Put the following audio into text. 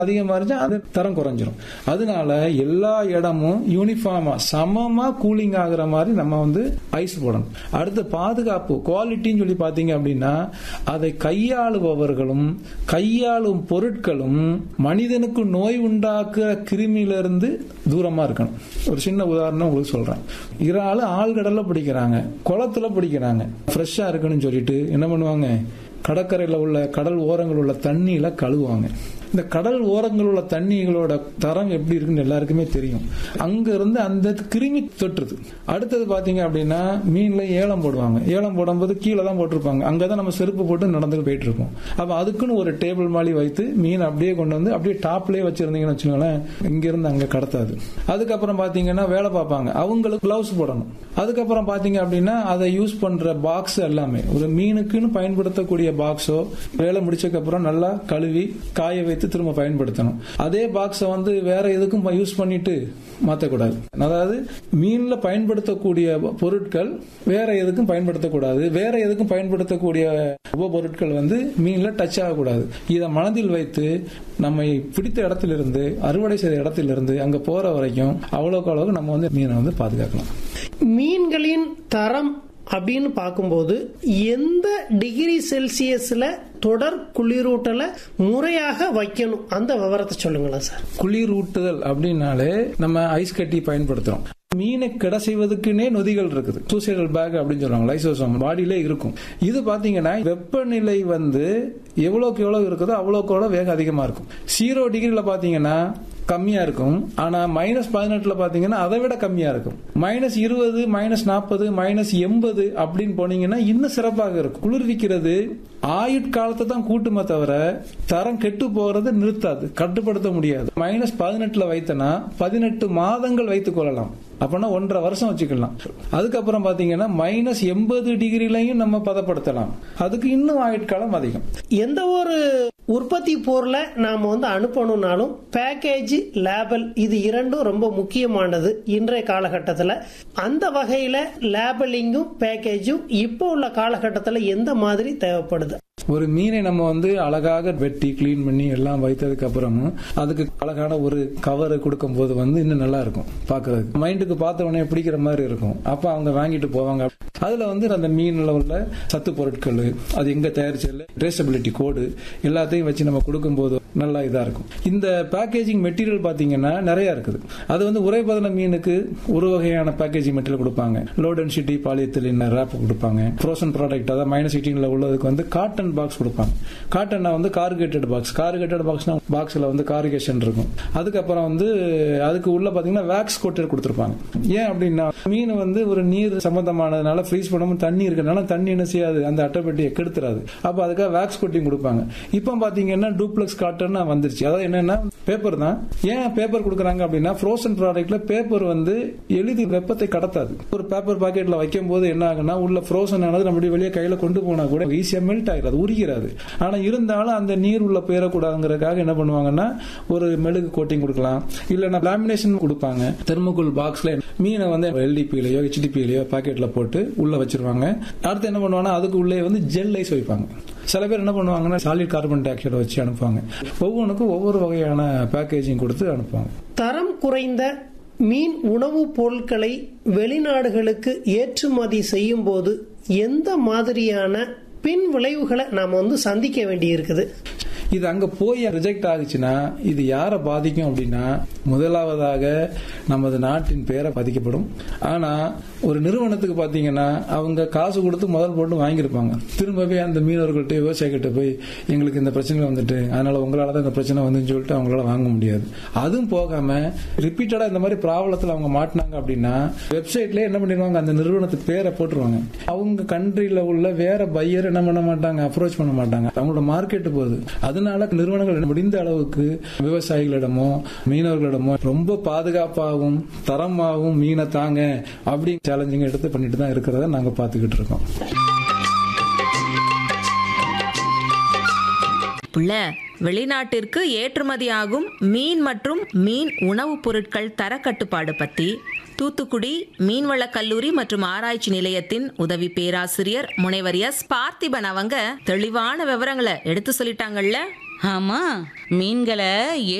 அதிகமா இருந்துச்சு அது தரம் குறைஞ்சிரும் அதனால எல்லா இடமும் யூனிஃபார்மா சமமா கூலிங் ஆகுற மாதிரி நம்ம வந்து ஐஸ் போடணும் அடுத்து பாதுகாப்பு குவாலிட்டின்னு சொல்லி பாத்தீங்க அப்படின்னா அதை கையாளுபவர்களும் கையாளும் பொருட்களும் மனிதனுக்கு நோய் உண்டாக்குற கிருமியிலிருந்து தூரமா இருக்கணும் ஒரு சின்ன உதாரணம் உங்களுக்கு சொல்றேன் இறால் ஆழ்கடல்ல பிடிக்கிறாங்க குளத்துல பிடிக்கிறாங்க ஃப்ரெஷ்ஷா இருக்குன்னு சொல்லிட்டு என்ன பண்ணுவாங்க கடற்கரையில் உள்ள கடல் ஓரங்கள் உள்ள தண்ணியில கழுவுவாங்க இந்த கடல் ஓரங்கள் உள்ள தண்ணிகளோட தரம் எப்படி இருக்குன்னு எல்லாருக்குமே தெரியும் அங்க இருந்து அந்த கிருமி தொற்றுது அடுத்தது பாத்தீங்க அப்படின்னா மீன்ல ஏலம் போடுவாங்க ஏலம் போடும்போது கீழே தான் போட்டிருப்பாங்க அங்கதான் நம்ம செருப்பு போட்டு நடந்து போயிட்டு இருக்கோம் அப்ப அதுக்குன்னு ஒரு டேபிள் மாதிரி வைத்து மீன் அப்படியே கொண்டு வந்து அப்படியே டாப்லயே வச்சிருந்தீங்கன்னு வச்சுக்கோங்களேன் இங்க இருந்து அங்க கடத்தாது அதுக்கப்புறம் பாத்தீங்கன்னா வேலை பார்ப்பாங்க அவங்களுக்கு கிளவுஸ் போடணும் அதுக்கப்புறம் பாத்தீங்க அப்படின்னா அதை யூஸ் பண்ற பாக்ஸ் எல்லாமே ஒரு மீனுக்குன்னு பயன்படுத்தக்கூடிய பாக்ஸோ வேலை முடிச்சதுக்கு அப்புறம் நல்லா கழுவி காய வைத்து திரும்ப பயன்படுத்தணும் அதே பாக்ஸை வந்து வேற எதுக்கும் யூஸ் பண்ணிட்டு மாத்தக்கூடாது அதாவது மீன்ல பயன்படுத்தக்கூடிய பொருட்கள் வேற எதுக்கும் பயன்படுத்தக்கூடாது வேற எதுக்கும் பயன்படுத்தக்கூடிய உபபொருட்கள் வந்து மீன்ல டச் ஆகக்கூடாது இதை மனதில் வைத்து நம்மை பிடித்த இடத்திலிருந்து அறுவடை செய்த இடத்திலிருந்து அங்க போற வரைக்கும் அவ்வளவுக்கு அளவுக்கு நம்ம வந்து மீனை வந்து பாதுகாக்கலாம் மீன்களின் தரம் அப்படின்னு பார்க்கும்போது எந்த டிகிரி செல்சியஸ்ல தொடர் குளிரூட்டலை முறையாக வைக்கணும் அந்த விவரத்தை சொல்லுங்களேன் சார் குளிர் ஊட்டுதல் அப்படின்னாலே நம்ம ஐஸ் கட்டி பயன்படுத்துறோம் மீனை கிட செய்வதற்குனே நொதிகள் இருக்குது சூசைடல் பேக் அப்படின்னு சொல்லுவாங்க லைசோசோம் பாடியிலே இருக்கும் இது பாத்தீங்கன்னா வெப்பநிலை வந்து எவ்வளவுக்கு எவ்வளவு இருக்குதோ அவ்வளவுக்கு எவ்வளவு வேகம் அதிகமா இருக்கும் ஜீரோ டிகிரில பாத்தீங்கன்னா கம்மியா இருக்கும் ஆனா மைனஸ் பதினெட்டுல பாத்தீங்கன்னா அதை விட கம்மியா இருக்கும் மைனஸ் இருபது மைனஸ் நாற்பது மைனஸ் எண்பது அப்படின்னு போனீங்கன்னா இன்னும் சிறப்பாக இருக்கும் குளிர்விக்கிறது ஆயுட்காலத்தை தான் கூட்டுமே தவிர தரம் கெட்டு போறதை நிறுத்தாது கட்டுப்படுத்த முடியாது மைனஸ் பதினெட்டுல வைத்தனா பதினெட்டு மாதங்கள் வைத்துக் கொள்ளலாம் அப்பனா ஒன்றரை வருஷம் வச்சுக்கலாம் அதுக்கப்புறம் பாத்தீங்கன்னா மைனஸ் எண்பது டிகிரிலையும் நம்ம பதப்படுத்தலாம் அதுக்கு இன்னும் ஆயுட்காலம் அதிகம் எந்த ஒரு உற்பத்தி பொருளை நாம வந்து அனுப்பணும்னாலும் பேக்கேஜ் லேபல் இது இரண்டும் ரொம்ப முக்கியமானது இன்றைய காலகட்டத்தில் அந்த வகையில லேபலிங்கும் பேக்கேஜும் இப்போ உள்ள காலகட்டத்தில் எந்த மாதிரி தேவைப்படுது ஒரு மீனை நம்ம வந்து அழகாக வெட்டி கிளீன் பண்ணி எல்லாம் வைத்ததுக்கு அப்புறமும் அதுக்கு அழகான ஒரு கவர் கொடுக்கும் போது வந்து இன்னும் நல்லா இருக்கும் பாக்குறதுக்கு மைண்டுக்கு பார்த்த உடனே பிடிக்கிற மாதிரி இருக்கும் அப்ப அவங்க வாங்கிட்டு போவாங்க அதுல வந்து அந்த மீன்ல உள்ள சத்து பொருட்கள் அது எங்க தயாரிச்சல ட்ரேசபிலிட்டி கோடு எல்லாத்தையும் வச்சு நம்ம கொடுக்கும்போது நல்லா இதா இருக்கும் இந்த பேக்கேஜிங் மெட்டீரியல் பாத்தீங்கன்னா நிறைய இருக்குது அது வந்து உரைபதன மீனுக்கு ஒரு வகையான பேக்கேஜிங் மெட்டீரியல் கொடுப்பாங்க லோ டென்சிட்டி பாலியத்திலின் ரேப் கொடுப்பாங்க ஃப்ரோசன் ப்ராடக்ட் அதாவது மைனஸ் எயிட்டீன்ல உள்ளதுக்கு வந்து காட்டன் பாக்ஸ் கொடுப்பாங்க காட்டன்னா வந்து கார்கேட்டட் பாக்ஸ் கார்கேட்டட் பாக்ஸ்னா பாக்ஸ்ல வந்து கார்கேஷன் இருக்கும் அதுக்கப்புறம் வந்து அதுக்கு உள்ள பாத்தீங்கன்னா வேக்ஸ் கோட்டட் கொடுத்துருப்பாங்க ஏன் அப்படின்னா மீன் வந்து ஒரு நீர் சம்பந்தமானதுனால ஃப்ரீஸ் பண்ணாம தண்ணி இருக்கனால தண்ணி என்ன செய்யாது அந்த அட்டைப்பெட்டியை கெடுத்துறாது அப்ப அதுக்காக வேக்ஸ் கோட்டிங் கொடுப்பாங்க இப்போ பாத்தீங்கன்னா டூப்ளெக்ஸ் காட்டன் வந்துருச்சு அதாவது என்னன்னா பேப்பர் தான் ஏன் பேப்பர் கொடுக்குறாங்க அப்படின்னா ஃப்ரோசன் ப்ராடக்ட்ல பேப்பர் வந்து எளிதில் வெப்பத்தை கடத்தாது ஒரு பேப்பர் பாக்கெட்ல வைக்கும் போது என்ன ஆகுனா உள்ள ஃப்ரோசன் ஆனது நம்மளுடைய வெளியே கையில கொண்டு போனா கூட ஈஸியா மெல்ட் ஆகிடாது உரிக்கிறாது ஆனா இருந்தாலும் அந்த நீர் உள்ள போயிடக்கூடாதுங்கிறதுக்காக என்ன பண்ணுவாங்கன்னா ஒரு மெழுகு கோட்டிங் கொடுக்கலாம் இல்லைன்னா லேமினேஷன் கொடுப்பாங்க தெர்மோகுல் பாக்ஸ்ல மீனை வந்து எல்டிபிலையோ ஹெச்டிபிலையோ பாக்கெட்ல போட்டு உள்ள வச்சிருவாங்க அடுத்து என்ன பண்ணுவாங்கன்னா அதுக்கு உள்ளே வந்து ஜெல் ஐஸ் வைப்பாங்க சில பேர் என்ன பண்ணுவாங்கன்னா சாலிட் கார்பன் டை ஆக்சைடு வச்சு அனுப்புவாங்க ஒவ்வொன்றுக்கும் ஒவ்வொரு வகையான பேக்கேஜிங் கொடுத்து அனுப்புவாங்க தரம் குறைந்த மீன் உணவுப் பொருட்களை வெளிநாடுகளுக்கு ஏற்றுமதி செய்யும் போது எந்த மாதிரியான பின் விளைவுகளை நாம வந்து சந்திக்க வேண்டி இருக்குது இது அங்க போய் ரிஜெக்ட் ஆகுச்சுன்னா இது யாரை பாதிக்கும் அப்படின்னா முதலாவதாக நமது நாட்டின் பெயரை பாதிக்கப்படும் ஆனா ஒரு நிறுவனத்துக்கு பாத்தீங்கன்னா அவங்க காசு கொடுத்து முதல் போட்டு வாங்கியிருப்பாங்க திரும்பவே அந்த மீனவர்கள்ட்ட விவசாயிகிட்ட போய் எங்களுக்கு இந்த பிரச்சனை வந்துட்டு அதனால உங்களால தான் இந்த பிரச்சனை வந்துன்னு சொல்லிட்டு அவங்களால வாங்க முடியாது அதுவும் போகாம ரிப்பீட்டடா இந்த மாதிரி ப்ராப்ளத்துல அவங்க மாட்டினாங்க அப்படின்னா வெப்சைட்ல என்ன பண்ணிடுவாங்க அந்த நிறுவனத்துக்கு பேரை போட்டுருவாங்க அவங்க கண்ட்ரில உள்ள வேற பையர் என்ன பண்ண மாட்டாங்க அப்ரோச் பண்ண மாட்டாங்க அவங்களோட மார்க்கெட் போகுது அதனால நிறுவனங்கள் முடிந்த அளவுக்கு விவசாயிகளிடமோ மீனவர்களிடமோ ரொம்ப பாதுகாப்பாகவும் தரமாகவும் மீனை தாங்க அப்படி சேலஞ்சிங் எடுத்து பண்ணிட்டு தான் இருக்கிறத நாங்க பாத்துக்கிட்டு இருக்கோம் புள்ள வெளிநாட்டிற்கு ஏற்றுமதியாகும் மீன் மற்றும் மீன் உணவுப் பொருட்கள் தரக்கட்டுப்பாடு பத்தி தூத்துக்குடி மீன்வள கல்லூரி மற்றும் ஆராய்ச்சி நிலையத்தின் உதவி பேராசிரியர் முனைவர் எஸ் பார்த்திபன் அவங்க தெளிவான விவரங்களை எடுத்து சொல்லிட்டாங்கல்ல ஆமா மீன்களை